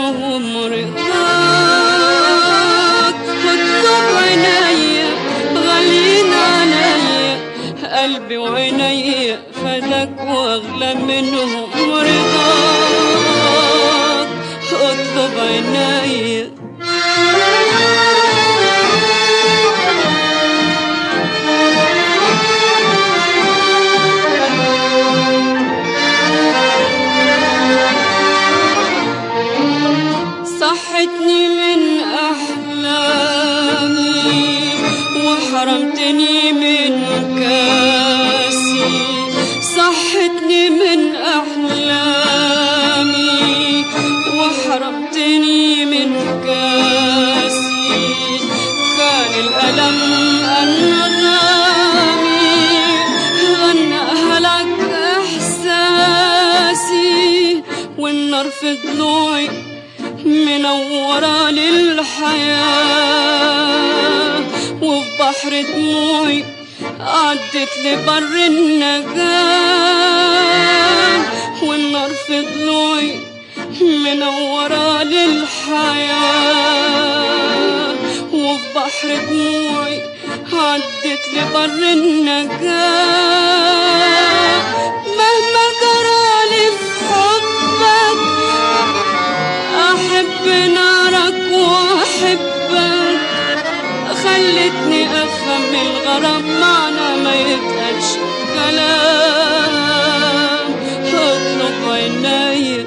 منهم رضاك اطلب عينيا غاليين عليا قلبي وعينيا فداك واغلى منهم رضاك اطلب عينيا صحتني من أحلامي وحرمتني من كاسي صحتني من أحلامي وحرمتني من كاسي كان الألم أنغامي غناها لك إحساسي والنار في ضلوعي منورة للحياة وفي بحر دموعي عدت لبر النجاة والنار في ضلوعي منورة للحياة وفي بحر دموعي عدت لبر النجاة مهما جرالي في حبك أحب نارك وأحبك خلتني أفهم الغرام معنى ما يتقالش كلام اطلب عينيا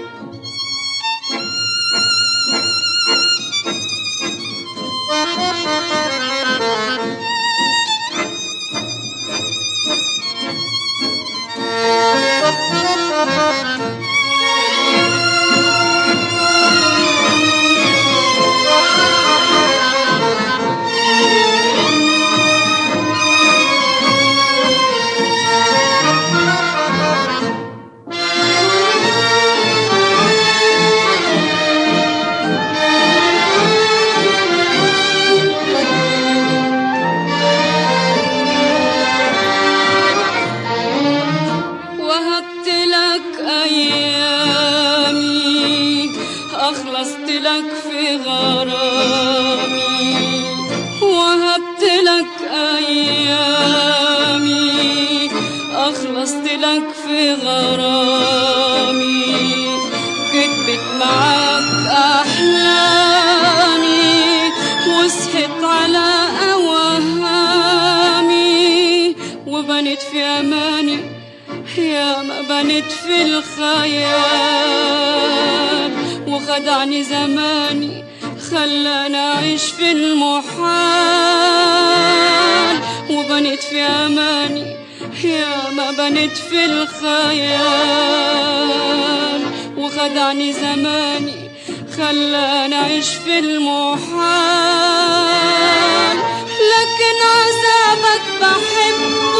وهبت لك أيامي أخلصت لك في غرامي وهبت لك أيامي أخلصت لك في غرامي كتبت معاك أحلامي وصحت على أوهامي وبنت في أماني يا ما بنت في الخيال وخدعني زماني خلاني أعيش في المحال وبنت في أماني يا ما بنت في الخيال وخدعني زماني خلاني أعيش في المحال لكن عذابك بحبه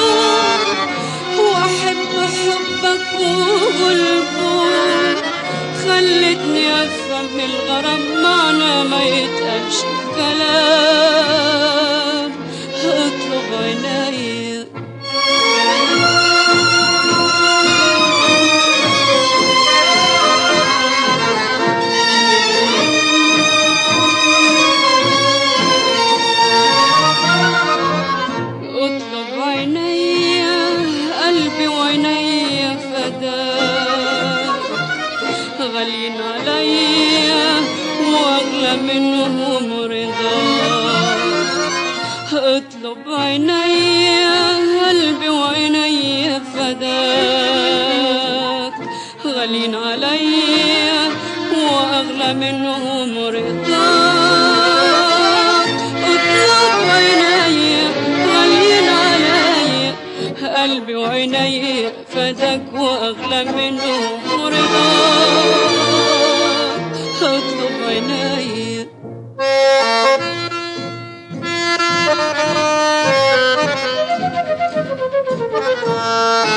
واحب حبك وغلبه خلتني افهم الغرام معنى ما يتقالش كلام اطلب عينيا اطلب عينيا قلبي وعينيا فداك غاليين عليا واغلى منهم رضاك اطلب عينيا قلبي وعينيا فداك غاليين عليا واغلى منهم رضاك اطلب عينيا غاليين عليا قلبي وعينيا فداك واغلى منهم رضاك اطلب عينيا Thank you.